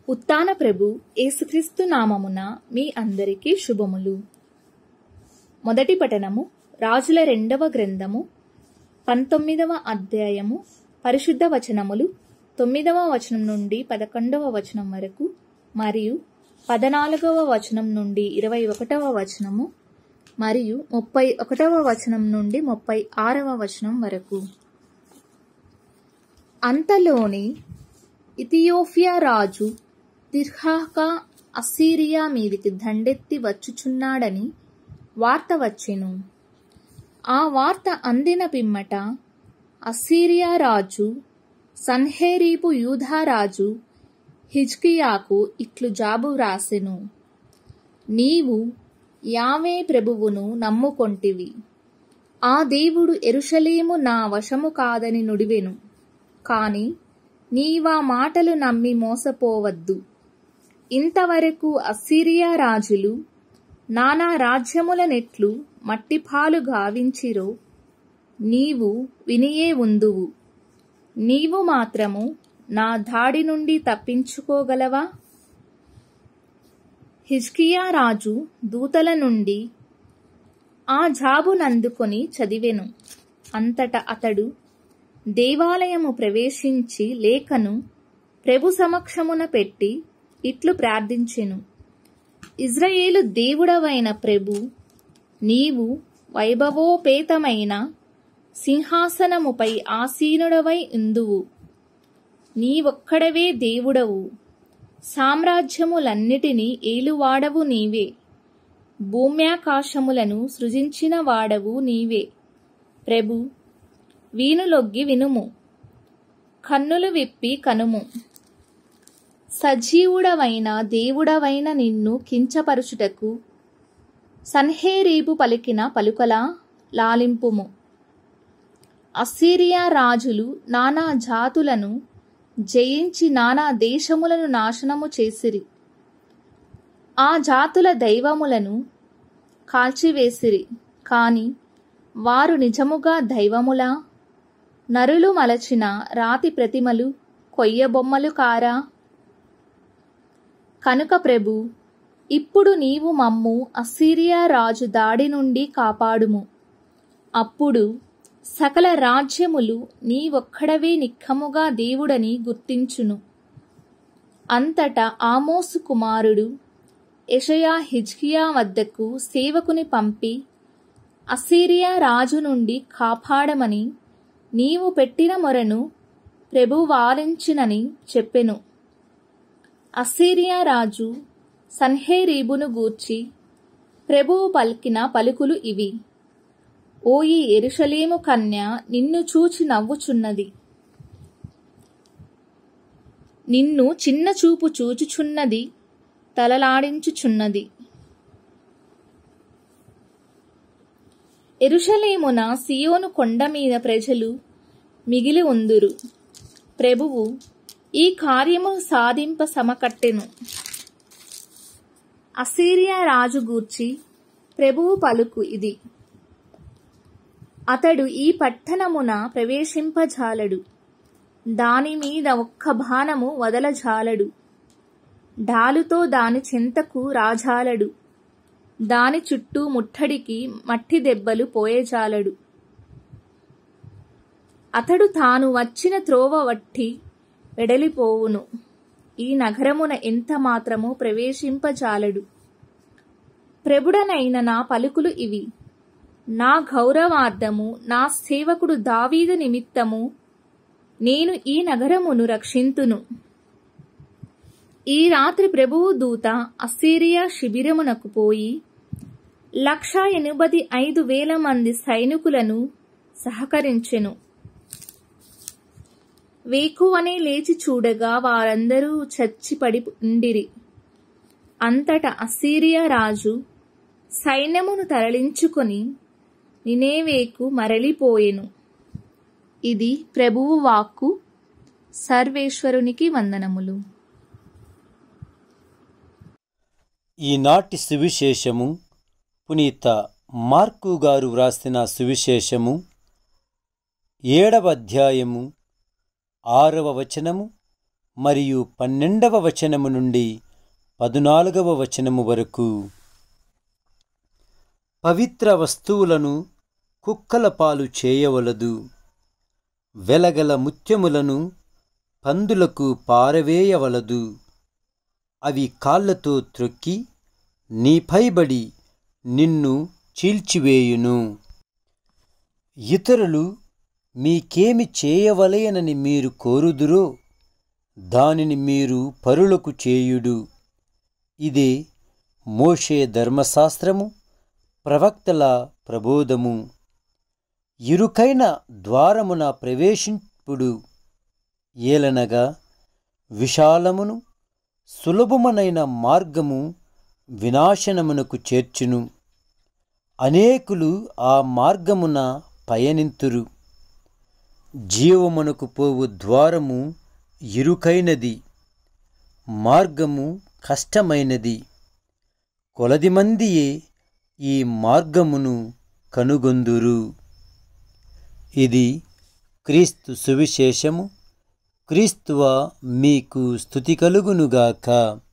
ఉత్తాన ప్రభు యేసుక్రీస్తు నామమున మీ అందరికీ శుభములు మొదటి పఠనము రాజుల రెండవ గ్రంథము పంతొమ్మిదవ అధ్యాయము పరిశుద్ధ వచనములు తొమ్మిదవ వచనం నుండి పదకొండవ వచనం వరకు మరియు పద్నాలుగవ వచనం నుండి ఇరవై ఒకటవ వచనము మరియు ముప్పై ఒకటవ వచనం నుండి ముప్పై ఆరవ వచనం వరకు అంతలోని ఇథియోపియా రాజు తిర్హాక అస్సీరియా మీదికి దండెత్తి వచ్చుచున్నాడని వార్త వచ్చెను ఆ వార్త అందిన పిమ్మట అస్సీరియా రాజు సన్హేరీపు యూధారాజు హిజ్కియాకు ఇట్లు జాబు వ్రాసెను నీవు యావే ప్రభువును నమ్ముకొంటివి ఆ దేవుడు ఎరుషలేము నా వశము కాదని నుడివెను కాని నీవా మాటలు నమ్మి మోసపోవద్దు ఇంతవరకు అస్సిరియా రాజులు నానా రాజ్యముల నెట్లు మట్టిపాలు గావించిరో నీవు వినియే ఉందువు నీవు మాత్రము నా దాడి నుండి తప్పించుకోగలవా హిజ్కియా రాజు దూతల నుండి ఆ జాబునందుకొని చదివెను అంతట అతడు దేవాలయము ప్రవేశించి లేఖను ప్రభు సమక్షమున పెట్టి ఇట్లు ప్రార్థించెను ఇజ్రాయేలు దేవుడవైన ప్రభు నీవు వైభవోపేతమైన సింహాసనముపై ఆసీనుడవై ఉందువు నీవొక్కడవే దేవుడవు సామ్రాజ్యములన్నిటినీ ఏలువాడవు నీవే భూమ్యాకాశములను సృజించిన వాడవు నీవే ప్రభు వీనులొగ్గి వినుము కన్నులు విప్పి కనుము సజీవుడవైన దేవుడవైన నిన్ను కించపరుచుటకు సన్హేరీపు పలికిన పలుకలా లాలింపుము అస్సీరియా రాజులు నానా జాతులను జయించి నానా దేశములను నాశనము చేసిరి ఆ జాతుల దైవములను కాల్చివేసిరి కాని వారు నిజముగా దైవములా నరులు మలచిన రాతి ప్రతిమలు కొయ్యబొమ్మలు కారా కనుక ప్రభు ఇప్పుడు నీవు మమ్ము అస్సీరియా రాజు దాడి నుండి కాపాడుము అప్పుడు సకల రాజ్యములు నీవొక్కడవే నిక్కముగా దేవుడని గుర్తించును అంతటా ఆమోసు కుమారుడు యషయా హిజ్కియా వద్దకు సేవకుని పంపి అస్సీరియా రాజు నుండి కాపాడమని నీవు పెట్టిన మొరను ప్రభు వారించినని చెప్పెను అస్సీరియా రాజు సన్హేరీబును గూర్చి ప్రభువు పలికిన పలుకులు ఇవి ఓ ఈ ఎరుషలేము కన్య నిన్ను చూచి నవ్వుచున్నది నిన్ను చిన్న చూపు చూచుచున్నది తలలాడించుచున్నది ఎరుషలేమున సియోను కొండ మీద ప్రజలు మిగిలి ఉందురు ప్రభువు ఈ కార్యమును సాధింప సమకట్టెను అసీరియా రాజు గూర్చి ప్రభువు పలుకు ఇది అతడు ఈ పట్టణమున ప్రవేశింపజాలడు దాని మీద ఒక్క బాణము వదలజాలడు డాలుతో దాని చింతకు రాజాలడు దాని చుట్టూ ముట్టడికి మట్టి దెబ్బలు పోయేజాలడు అతడు తాను వచ్చిన త్రోవ వట్టి వెడలిపోవును ఈ నగరమున ఎంత మాత్రము ప్రవేశింపజాలడు ప్రభుడనైన నా పలుకులు ఇవి నా గౌరవార్థము నా సేవకుడు దావీదు నిమిత్తము నేను ఈ నగరమును రక్షింతును ఈ రాత్రి ప్రభువు దూత అస్సీరియా శిబిరమునకు పోయి లక్ష ఎనభై ఐదు వేల మంది సైనికులను సహకరించెను వేకువనే లేచి చూడగా వారందరూ చచ్చిపడి ఉండిరి అంతట అస్సీరియా రాజు సైన్యమును తరలించుకొని నినేవేకు మరలిపోయెను ఇది ప్రభువు వాక్కు సర్వేశ్వరునికి వందనములు ఈనాటి సువిశేషము పునీత మార్కు గారు వ్రాసిన సువిశేషము ఏడవ అధ్యాయము ఆరవ వచనము మరియు పన్నెండవ వచనము నుండి పదునాలుగవ వచనము వరకు పవిత్ర వస్తువులను కుక్కల పాలు చేయవలదు వెలగల ముత్యములను పందులకు పారవేయవలదు అవి కాళ్ళతో త్రొక్కి నీపైబడి నిన్ను చీల్చివేయును ఇతరులు మీకేమి చేయవలయనని మీరు కోరుదురో దానిని మీరు పరులకు చేయుడు ఇదే మోషే ధర్మశాస్త్రము ప్రవక్తల ప్రబోధము ఇరుకైన ద్వారమున ప్రవేశింపుడు ఏలనగా విశాలమును సులభమునైన మార్గము వినాశనమునకు చేర్చును అనేకులు ఆ మార్గమున పయనింతురు జీవమునకు పోవు ద్వారము ఇరుకైనది మార్గము కష్టమైనది కొలది మందియే ఈ మార్గమును కనుగొందురు ఇది క్రీస్తు సువిశేషము క్రీస్తువ మీకు స్థుతి కలుగునుగాక